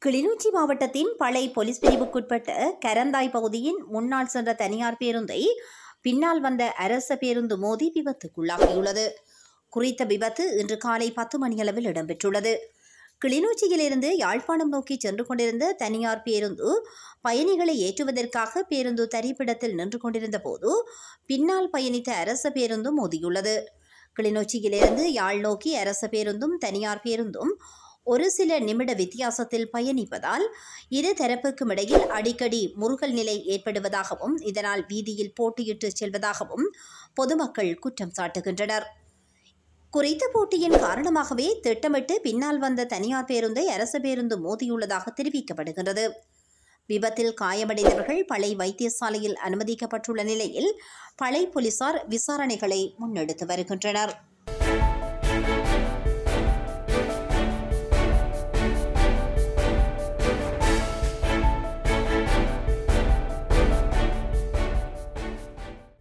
கிளிநொச்சி மாவட்டத்தின் பளை போலீஸ் பிரிவுக்குட்பட்ட கரந்தாய் பகுதியின் முன்னாள் சென்ற தனியார் பேருந்தை பின்னால் வந்த அரச பேருந்து மோதி விபத்துக்குள்ளாகியுள்ளது குறித்த விபத்து இன்று காலை பத்து மணியளவில் இடம்பெற்றுள்ளது கிளிநொச்சியிலிருந்து யாழ்ப்பாணம் நோக்கி சென்று கொண்டிருந்த தனியார் பேருந்து பயணிகளை ஏற்றுவதற்காக பேருந்து தரிப்பிடத்தில் நின்று கொண்டிருந்த போது பின்னால் பயணித்த அரச பேருந்து மோதியுள்ளது கிளிநொச்சியிலிருந்து யாழ் நோக்கி அரச பேருந்தும் தனியார் பேருந்தும் ஒரு சில நிமிட வித்தியாசத்தில் பயணிப்பதால் இரு தரப்புக்கும் இடையில் அடிக்கடி முருகல் நிலை ஏற்படுவதாகவும் இதனால் வீதியில் போட்டியிட்டு செல்வதாகவும் பொதுமக்கள் குற்றம் சாட்டுகின்றனர் குறித்த போட்டியின் காரணமாகவே திட்டமிட்டு பின்னால் வந்த தனியார் பேருந்தை அரசு பேருந்து மோதியுள்ளதாக தெரிவிக்கப்படுகிறது விபத்தில் காயமடைந்தவர்கள் பளை வைத்தியசாலையில் அனுமதிக்கப்பட்டுள்ள நிலையில் பளை போலீசார் விசாரணைகளை முன்னெடுத்து வருகின்றனர்